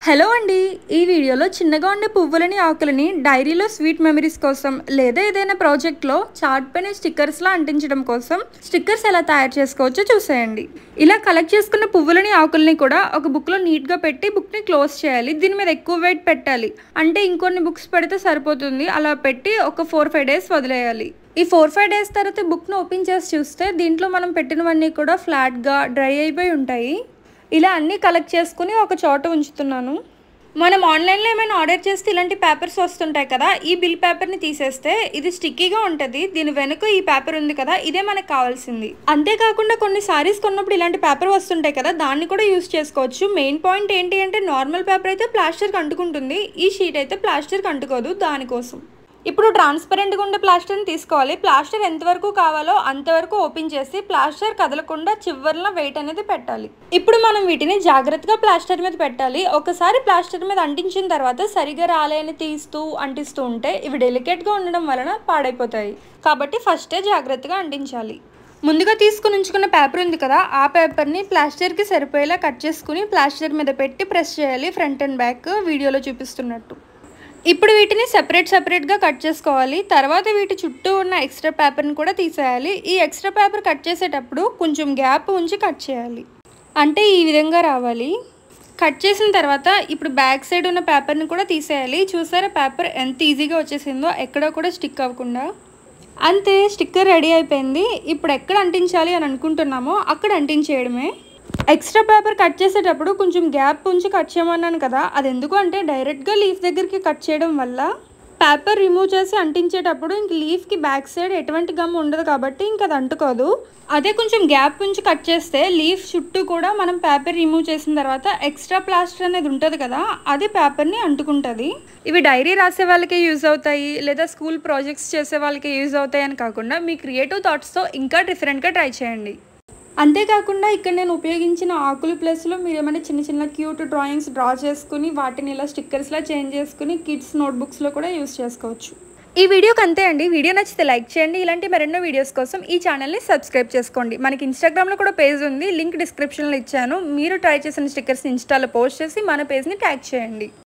hello అండి ఈ వీడియోలో చిన్నగా ఉండే పువ్వులని ఆకులని డైరీలో స్వీట్ మెమరీస్ కోసం లేదా ఏదైనా ప్రాజెక్ట్లో చార్ట్ పైన స్టిక్కర్స్లా అంటించడం కోసం స్టిక్కర్స్ ఎలా తయారు చేసుకోవచ్చో చూసేయండి ఇలా కలెక్ట్ చేసుకున్న పువ్వులని ఆకుల్ని కూడా ఒక బుక్లో నీట్గా పెట్టి బుక్ని క్లోజ్ చేయాలి దీని మీద ఎక్కువ వెయిట్ పెట్టాలి అంటే ఇంకొన్ని బుక్స్ పెడితే సరిపోతుంది అలా పెట్టి ఒక ఫోర్ ఫైవ్ డేస్ వదిలేయాలి ఈ ఫోర్ ఫైవ్ డేస్ తర్వాత బుక్ను ఓపెన్ చేసి చూస్తే దీంట్లో మనం పెట్టినవన్నీ కూడా ఫ్లాట్గా డ్రై అయిపోయి ఉంటాయి ఇలా అన్నీ కలెక్ట్ చేసుకుని ఒక చోట ఉంచుతున్నాను మనం ఆన్లైన్లో ఏమైనా ఆర్డర్ చేస్తే ఇలాంటి పేపర్స్ వస్తుంటాయి కదా ఈ బిల్ పేపర్ని తీసేస్తే ఇది స్టిక్కీగా ఉంటుంది దీని వెనుక ఈ పేపర్ ఉంది కదా ఇదే మనకు కావాల్సింది అంతేకాకుండా కొన్ని సారీస్ కొన్నప్పుడు ఇలాంటి పేపర్ వస్తుంటాయి కదా దాన్ని కూడా యూస్ చేసుకోవచ్చు మెయిన్ పాయింట్ ఏంటి అంటే నార్మల్ పేపర్ అయితే ప్లాస్టర్కి అంటుకుంటుంది ఈ షీట్ అయితే ప్లాస్టర్కి అంటుకోదు దానికోసం ఇప్పుడు ట్రాన్స్పరెంట్గా ఉండే ప్లాస్టర్ని తీసుకోవాలి ప్లాస్టర్ ఎంతవరకు కావాలో అంతవరకు ఓపెన్ చేసి ప్లాస్టర్ కదలకుండా చివరిలో వెయిట్ అనేది పెట్టాలి ఇప్పుడు మనం వీటిని జాగ్రత్తగా ప్లాస్టర్ మీద పెట్టాలి ఒకసారి ప్లాస్టర్ మీద అంటించిన తర్వాత సరిగా రాలేని తీస్తూ అంటిస్తూ ఉంటే ఇవి డెలికేట్గా ఉండడం వలన పాడైపోతాయి కాబట్టి ఫస్టే జాగ్రత్తగా అంటించాలి ముందుగా తీసుకుని ఉంచుకున్న పేపర్ ఉంది కదా ఆ పేపర్ని ప్లాస్టర్కి సరిపోయేలా కట్ చేసుకుని ప్లాస్టర్ మీద పెట్టి ప్రెస్ చేయాలి ఫ్రంట్ అండ్ బ్యాక్ వీడియోలో చూపిస్తున్నట్టు ఇప్పుడు వీటిని సెపరేట్ సెపరేట్గా కట్ చేసుకోవాలి తర్వాత వీటి చుట్టూ ఉన్న ఎక్స్ట్రా పేపర్ని కూడా తీసేయాలి ఈ ఎక్స్ట్రా పేపర్ కట్ చేసేటప్పుడు కొంచెం గ్యాప్ ఉంచి కట్ చేయాలి అంటే ఈ విధంగా రావాలి కట్ చేసిన తర్వాత ఇప్పుడు బ్యాక్ సైడ్ ఉన్న పేపర్ని కూడా తీసేయాలి చూసారా పేపర్ ఎంత ఈజీగా వచ్చేసిందో ఎక్కడ కూడా స్టిక్ అవ్వకుండా అంతే స్టిక్కర్ రెడీ అయిపోయింది ఇప్పుడు ఎక్కడ అంటించాలి అని అనుకుంటున్నామో అక్కడ అంటించేయడమే ఎక్స్ట్రా పేపర్ కట్ చేసేటప్పుడు కొంచెం గ్యాప్ ఉంచి కట్ చేయమన్నాను కదా అది ఎందుకు అంటే డైరెక్ట్గా లీఫ్ దగ్గరికి కట్ చేయడం వల్ల పేపర్ రిమూవ్ చేసి అంటించేటప్పుడు ఇంక లీఫ్కి బ్యాక్ సైడ్ ఎటువంటి గమ్ ఉండదు కాబట్టి ఇంక అది అంటుకోదు అదే కొంచెం గ్యాప్ ఉంచి కట్ చేస్తే లీఫ్ చుట్టూ కూడా మనం పేపర్ రిమూవ్ చేసిన తర్వాత ఎక్స్ట్రా ప్లాస్టర్ అనేది ఉంటుంది కదా అది పేపర్ని అంటుకుంటుంది ఇవి డైరీ రాసే వాళ్ళకే యూజ్ అవుతాయి లేదా స్కూల్ ప్రాజెక్ట్స్ చేసే వాళ్ళకే యూజ్ అవుతాయి అని కాకుండా మీ క్రియేటివ్ థాట్స్తో ఇంకా డిఫరెంట్గా ట్రై చేయండి అంతేకాకుండా ఇక్కడ నేను ఉపయోగించిన ఆకులు ప్లేస్లో మీరు ఏమైనా చిన్న చిన్న క్యూట్ డ్రాయింగ్స్ డ్రా చేసుకుని వాటిని ఇలా స్టిక్కర్స్లా చేంజ్ చేసుకుని కిడ్స్ నోట్బుక్స్లో కూడా యూస్ చేసుకోవచ్చు ఈ వీడియోకి అంతే అండి వీడియో నచ్చితే లైక్ చేయండి ఇలాంటి మరెన్నో వీడియోస్ కోసం ఈ ఛానల్ని సబ్స్క్రైబ్ చేసుకోండి మనకి ఇన్స్టాగ్రామ్లో కూడా పేజ్ ఉంది లింక్ డిస్క్రిప్షన్లో ఇచ్చాను మీరు ట్రై చేసిన స్టిక్కర్స్ ఇన్స్టాలో పోస్ట్ చేసి మన పేజ్ని ట్యాగ్ చేయండి